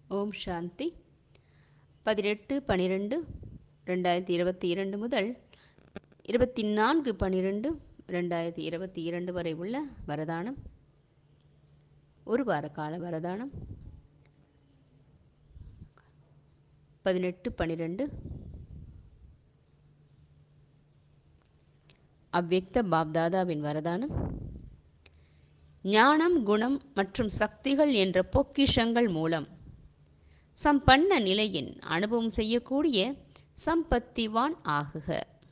ஓம் சாந்தி பதினெட்டு பனிரெண்டு ரெண்டாயிரத்தி இருபத்தி இரண்டு முதல் இருபத்தி நான்கு பனிரெண்டு ரெண்டாயிரத்தி இருபத்தி இரண்டு வரை உள்ள வரதானம் ஒரு வார கால வரதானம் பதினெட்டு பனிரெண்டு அவ்யக்த பாப்தாதாவின் வரதானம் ஞானம் குணம் மற்றும் சக்திகள் என்ற பொக்கிஷங்கள் மூலம் சம்பன்ன நிலையின் அனுபவம் செய்யக்கூடிய சம்பத்திவான் ஆகுக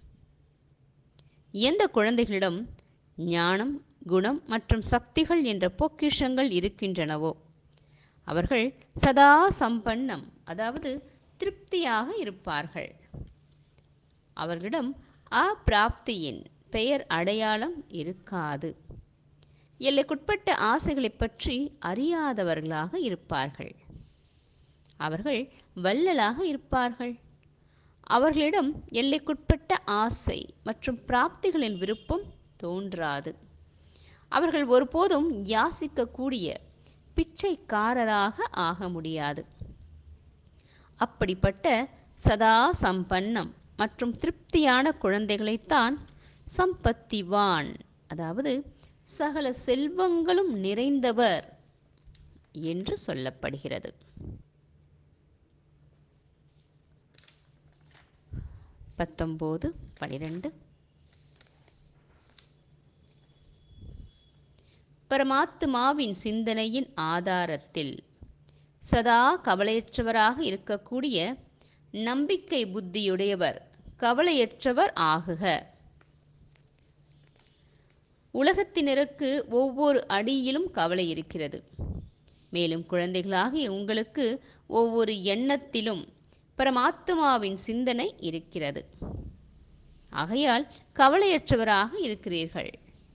எந்த குழந்தைகளிடம் ஞானம் குணம் மற்றும் சக்திகள் என்ற பொக்கிஷங்கள் இருக்கின்றனவோ அவர்கள் சதா சம்பன்னம் அதாவது திருப்தியாக இருப்பார்கள் அவர்களிடம் அப்பிராப்தியின் பெயர் அடையாளம் இருக்காது எல்லைக்குட்பட்ட ஆசைகளை பற்றி அறியாதவர்களாக இருப்பார்கள் அவர்கள் வள்ளலாக இருப்பார்கள் அவர்களிடம் எல்லைக்குட்பட்ட ஆசை மற்றும் பிராப்திகளின் விருப்பம் தோன்றாது அவர்கள் ஒருபோதும் யாசிக்கக்கூடிய பிச்சைக்காரராக ஆக முடியாது அப்படிப்பட்ட சதா சம்பன்னம் மற்றும் திருப்தியான குழந்தைகளைத்தான் சம்பத்திவான் அதாவது சகல செல்வங்களும் நிறைந்தவர் என்று சொல்லப்படுகிறது பத்தொம்போது பனிரெண்டு பரமாத்மாவின் சிந்தனையின் ஆதாரத்தில் சதா கவலையற்றவராக இருக்கக்கூடிய நம்பிக்கை புத்தியுடையவர் கவலையற்றவர் ஆகுக உலகத்தினருக்கு ஒவ்வொரு அடியிலும் கவலை இருக்கிறது மேலும் குழந்தைகளாகிய உங்களுக்கு ஒவ்வொரு எண்ணத்திலும் பரமாத்மாவின் சிந்தனை இருக்கிறது ஆகையால் கவலையற்றவராக இருக்கிறீர்கள்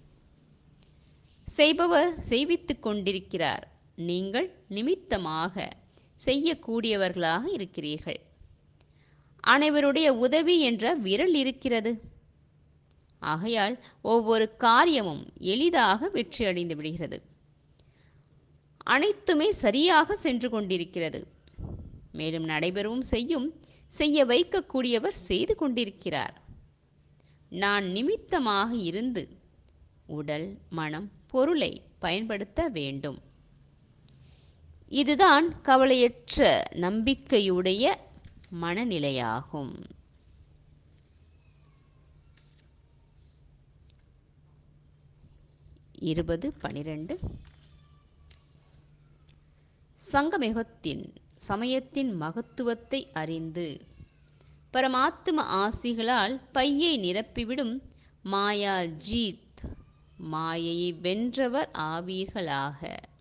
செய்பவர் செய்வித்துக் கொண்டிருக்கிறார் நீங்கள் நிமித்தமாக செய்யக்கூடியவர்களாக இருக்கிறீர்கள் அனைவருடைய உதவி என்ற விரல் இருக்கிறது ஆகையால் ஒவ்வொரு காரியமும் எளிதாக வெற்றி அடைந்து விடுகிறது அனைத்துமே சரியாக சென்று கொண்டிருக்கிறது மேலும் நடைபெறவும் செய்யும் செய்ய வைக்கக்கூடியவர் செய்து கொண்டிருக்கிறார் நான் நிமித்தமாக இருந்து உடல் மனம் பொருளை பயன்படுத்த வேண்டும் இதுதான் கவலையற்ற நம்பிக்கையுடைய மனநிலையாகும் இருபது பனிரெண்டு சங்கமிகத்தின் சமயத்தின் மகத்துவத்தை அறிந்து பரமாத்ம ஆசிகளால் பையை நிரப்பிவிடும் மாயா ஜீத் மாயையை வென்றவர் ஆவீர்களாக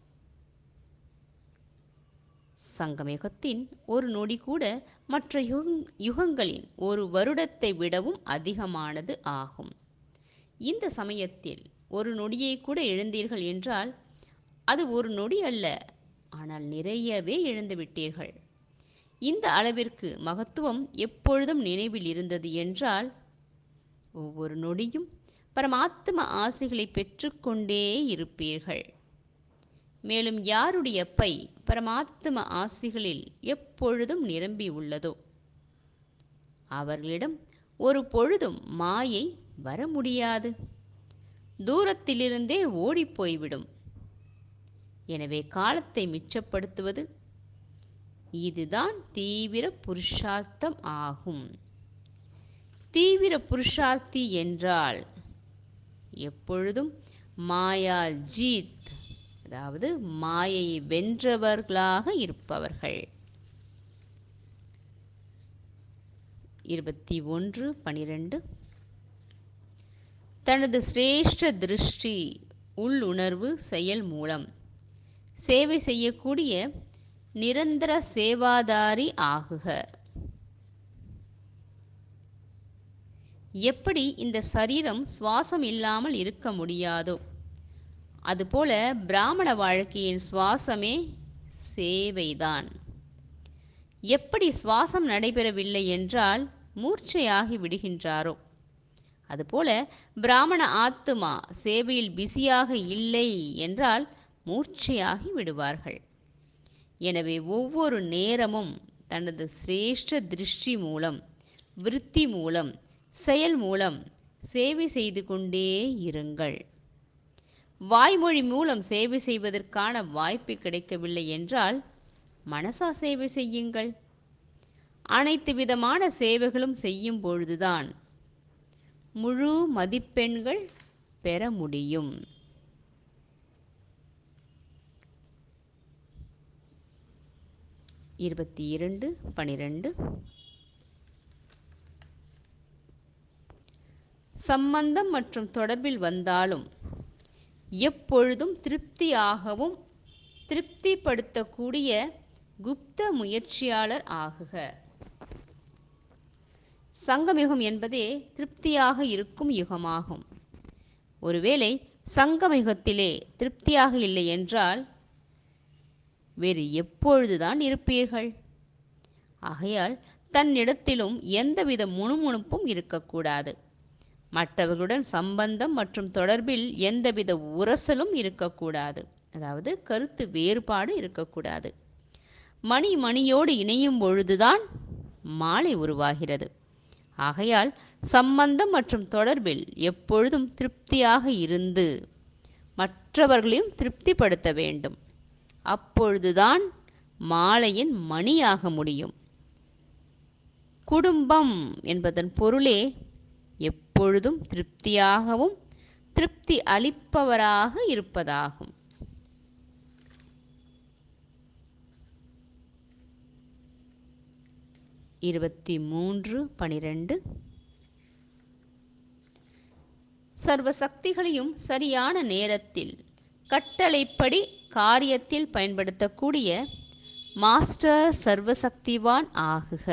சங்கமயுகத்தின் ஒரு நொடி கூட மற்ற யுகங்களின் ஒரு வருடத்தை விடவும் அதிகமானது ஆகும் இந்த சமயத்தில் ஒரு நொடியை கூட எழுந்தீர்கள் என்றால் அது ஒரு நொடி அல்ல ஆனால் நிறையவே இழந்து விட்டீர்கள் இந்த அளவிற்கு மகத்துவம் எப்பொழுதும் நினைவில் இருந்தது என்றால் ஒவ்வொரு நொடியும் பரமாத்ம ஆசைகளை பெற்றுக்கொண்டே இருப்பீர்கள் மேலும் யாருடைய பை பரமாத்ம ஆசிகளில் எப்பொழுதும் நிரம்பி உள்ளதோ அவர்களிடம் ஒரு பொழுதும் மாயை வர முடியாது தூரத்திலிருந்தே ஓடிப்போய்விடும் எனவே காலத்தை மிச்சப்படுத்துவது இதுதான் தீவிர புருஷார்த்தம் ஆகும் தீவிர புருஷார்த்தி என்றால் எப்பொழுதும் மாயா ஜீத் அதாவது மாயையை வென்றவர்களாக இருப்பவர்கள் இருபத்தி ஒன்று பனிரெண்டு தனது சிரேஷ்ட திருஷ்டி உள்ளுணர்வு செயல் மூலம் சேவை செய்யக்கூடிய நிரந்தர சேவாதாரி ஆகுக எப்படி இந்த சரீரம் சுவாசம் இல்லாமல் இருக்க முடியாதோ அதுபோல பிராமண வாழ்க்கையின் சுவாசமே சேவைதான் எப்படி சுவாசம் நடைபெறவில்லை என்றால் மூர்ச்சையாகி விடுகின்றாரோ அதுபோல பிராமண ஆத்துமா சேவையில் பிஸியாக இல்லை என்றால் மூர்ச்சையாகி விடுவார்கள் எனவே ஒவ்வொரு நேரமும் தனது சிரேஷ்ட திருஷ்டி மூலம் விருத்தி மூலம் செயல் மூலம் சேவை செய்து கொண்டே இருங்கள் வாய்மொழி மூலம் சேவை செய்வதற்கான வாய்ப்பு கிடைக்கவில்லை என்றால் மனசா சேவை செய்யுங்கள் அனைத்து விதமான சேவைகளும் செய்யும் பொழுதுதான் முழு மதிப்பெண்கள் பெற முடியும் இருபத்தி இரண்டு பனிரெண்டு சம்பந்தம் மற்றும் தொடர்பில் வந்தாலும் எப்பொழுதும் திருப்தியாகவும் திருப்திப்படுத்தக்கூடிய குப்த முயற்சியாளர் ஆகுக சங்கமயுகம் என்பதே திருப்தியாக இருக்கும் யுகமாகும் ஒருவேளை சங்கமயுகத்திலே திருப்தியாக இல்லை என்றால் வேறு எப்பொழுதுதான் இருப்பீர்கள் ஆகையால் தன்னிடத்திலும் எந்தவித முணுமுணுப்பும் இருக்கக்கூடாது மற்றவர்களுடன் சம்பந்தம் மற்றும் தொடர்பில் எந்தவித உரசலும் இருக்கக்கூடாது அதாவது கருத்து வேறுபாடு இருக்கக்கூடாது மணி மணியோடு இணையும் பொழுதுதான் மாலை உருவாகிறது ஆகையால் சம்பந்தம் மற்றும் தொடர்பில் எப்பொழுதும் திருப்தியாக இருந்து மற்றவர்களையும் திருப்திப்படுத்த வேண்டும் அப்பொழுதுதான் மாலையின் மணியாக முடியும் குடும்பம் என்பதன் பொருளே எப்பொழுதும் திருப்தியாகவும் திருப்தி அளிப்பவராக இருப்பதாகும் இருபத்தி மூன்று பனிரெண்டு சர்வ சக்திகளையும் சரியான நேரத்தில் கட்டளைப்படி காரியத்தில் பயன்படுத்தக்கூடிய மாஸ்டர் சர்வசக்திவான் ஆகுக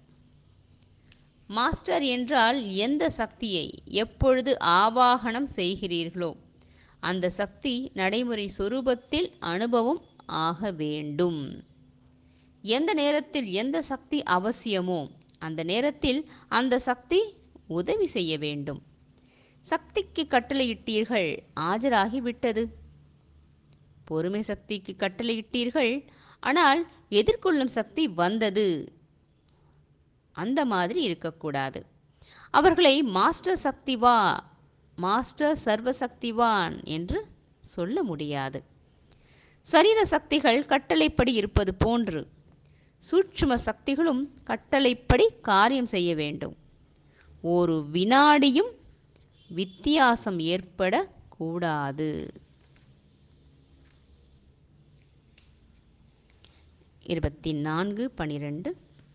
மாஸ்டர் என்றால் எந்த சக்தியை எப்பொழுது ஆவாகனம் செய்கிறீர்களோ அந்த சக்தி நடைமுறை சொரூபத்தில் அனுபவம் ஆக வேண்டும் எந்த நேரத்தில் எந்த சக்தி அவசியமோ அந்த நேரத்தில் அந்த சக்தி உதவி செய்ய வேண்டும் சக்திக்கு கட்டளையிட்டீர்கள் ஆஜராகிவிட்டது பொறுமை சக்திக்கு கட்டளையிட்டீர்கள் ஆனால் எதிர்கொள்ளும் சக்தி வந்தது அந்த மாதிரி இருக்கக்கூடாது அவர்களை மாஸ்டர் சக்திவா மாஸ்டர் சர்வசக்திவான் என்று சொல்ல முடியாது சரீர சக்திகள் கட்டளைப்படி இருப்பது போன்று சூட்சும சக்திகளும் கட்டளைப்படி காரியம் செய்ய வேண்டும் ஒரு வினாடியும் வித்தியாசம் ஏற்படக்கூடாது இருபத்தி நான்கு பனிரெண்டு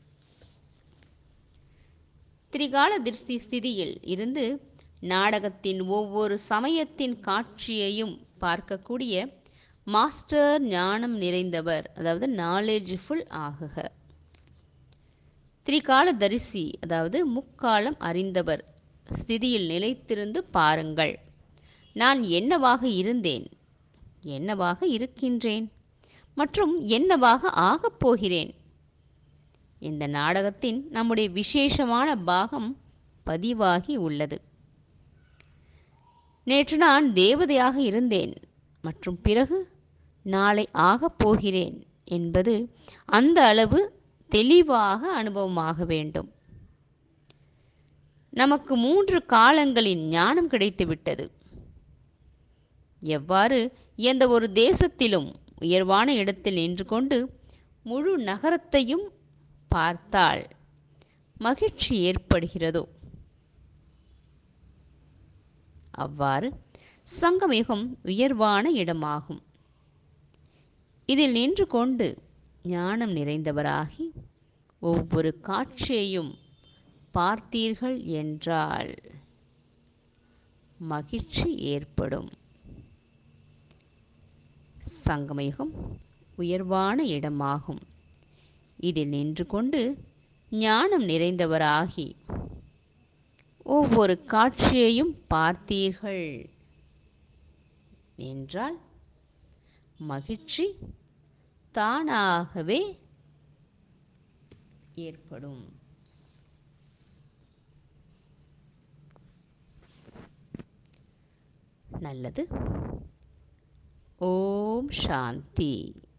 திரிகால திருஷ்டி ஸ்திதியில் இருந்து நாடகத்தின் ஒவ்வொரு சமயத்தின் காட்சியையும் பார்க்கக்கூடிய மாஸ்டர் ஞானம் நிறைந்தவர் அதாவது நாலேஜ்ஃபுல் ஆகுக திரிகால தரிசி அதாவது முக்காலம் அறிந்தவர் ஸ்திதியில் நிலைத்திருந்து பாருங்கள் நான் என்னவாக இருந்தேன் என்னவாக இருக்கின்றேன் மற்றும் என்னவாக ஆகப் போகிறேன் இந்த நாடகத்தின் நம்முடைய விசேஷமான பாகம் பதிவாகி உள்ளது நேற்று நான் தேவதையாக இருந்தேன் மற்றும் பிறகு நாளை ஆகப் போகிறேன் என்பது அந்த அளவு தெளிவாக அனுபவமாக வேண்டும் நமக்கு மூன்று காலங்களின் ஞானம் கிடைத்துவிட்டது எவ்வாறு எந்த ஒரு தேசத்திலும் உயர்வான இடத்தில் நின்று கொண்டு முழு நகரத்தையும் பார்த்தால் மகிழ்ச்சி ஏற்படுகிறதோ அவ்வாறு சங்கமயுகம் உயர்வான இடமாகும் இதில் நின்று கொண்டு ஞானம் நிறைந்தவராகி ஒவ்வொரு காட்சியையும் பார்த்தீர்கள் என்றால் மகிழ்ச்சி ஏற்படும் சங்கமயுகம் உயர்வான இடமாகும் இதில் நின்று கொண்டு ஞானம் நிறைந்தவராகி ஒவ்வொரு காட்சியையும் பார்த்தீர்கள் என்றால் மகிழ்ச்சி தானாகவே ஏற்படும் நல்லது ஓம் சாந்தி